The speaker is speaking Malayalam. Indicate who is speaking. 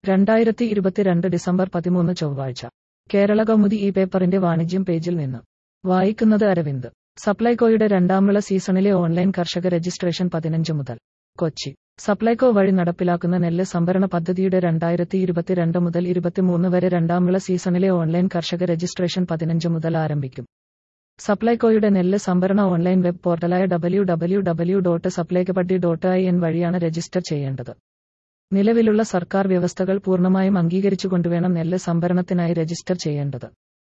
Speaker 1: രണ്ടായിരത്തി ഇരുപത്തിരണ്ട് ഡിസംബർ പതിമൂന്ന് ചൊവ്വാഴ്ച കേരള കൗമുദി ഈ പേപ്പറിന്റെ വാണിജ്യം പേജിൽ നിന്ന് വായിക്കുന്നത് അരവിന്ദ് സപ്ലൈകോയുടെ രണ്ടാം വിള സീസണിലെ ഓൺലൈൻ കർഷക രജിസ്ട്രേഷൻ പതിനഞ്ച് മുതൽ കൊച്ചി സപ്ലൈകോ വഴി നടപ്പിലാക്കുന്ന നെല്ല് സംഭരണ പദ്ധതിയുടെ രണ്ടായിരത്തി ഇരുപത്തിരണ്ട് മുതൽ ഇരുപത്തിമൂന്ന് വരെ രണ്ടാം വിള സീസണിലെ ഓൺലൈൻ കർഷക രജിസ്ട്രേഷൻ പതിനഞ്ച് മുതൽ ആരംഭിക്കും സപ്ലൈകോയുടെ നെല്ല് സംഭരണ ഓൺലൈൻ വെബ് പോർട്ടലായ W W W dot supplycopaddy dot I N വഴിയാണ് രജിസ്റ്റർ ചെയ്യേണ്ടത് നിലവിലുള്ള സർക്കാർ വ്യവസ്ഥകൾ പൂർണ്ണമായും അംഗീകരിച്ചുകൊണ്ടുവേണം നെല്ല് സംഭരണത്തിനായി രജിസ്റ്റർ ചെയ്യേണ്ടത്